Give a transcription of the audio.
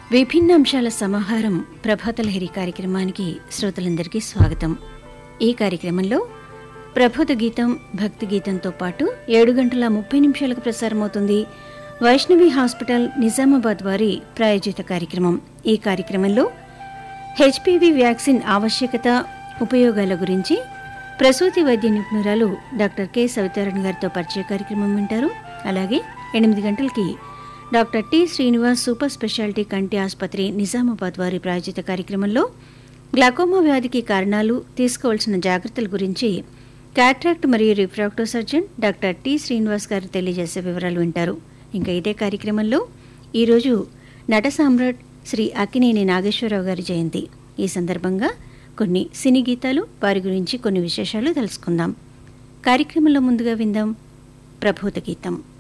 విభిన్న అంశాల సమాహారం ప్రభాతలహరి కార్యక్రమానికి శ్రోతలందరికీ స్వాగతం ఈ కార్యక్రమంలో ప్రభోత గీతం భక్తి గీతంతో పాటు ఏడు గంటల ముప్పై నిమిషాలకు ప్రసారమవుతుంది వైష్ణవి హాస్పిటల్ నిజామాబాద్ వారి ప్రాయోజిత కార్యక్రమం ఈ కార్యక్రమంలో హెచ్పివి వ్యాక్సిన్ ఆవశ్యకత ఉపయోగాల గురించి ప్రసూతి వైద్య నిపుణురాలు డాక్టర్ కె సవితారాణ్ గారితో పరిచయ కార్యక్రమం వింటారు అలాగే ఎనిమిది గంటలకి doctor T Srinivas super speciality కంటి ఆసుపత్రి నిజామాబాద్ వారి ప్రాయోజిత కార్యక్రమంలో గ్లాకోమా వ్యాధికి కారణాలు తీసుకోవాల్సిన జాగ్రత్తల గురించి క్యాట్రాక్ట్ మరియు refractive surgeon doctor T Srinivas garu తెలియజేసే వివరాలు వింటారు ఇంకా ఇదే కార్యక్రమంలో ఈరోజు నట సామ్రాట్ శ్రీ అక్కినేని నాగేశ్వరరావు గారి జయంతి ఈ సందర్భంగా కొన్ని సినీ గీతాలు వారి గురించి కొన్ని విశేషాలు తెలుసుకుందాం కార్యక్రమంలో ముందుగా విందాం ప్రభూత గీతం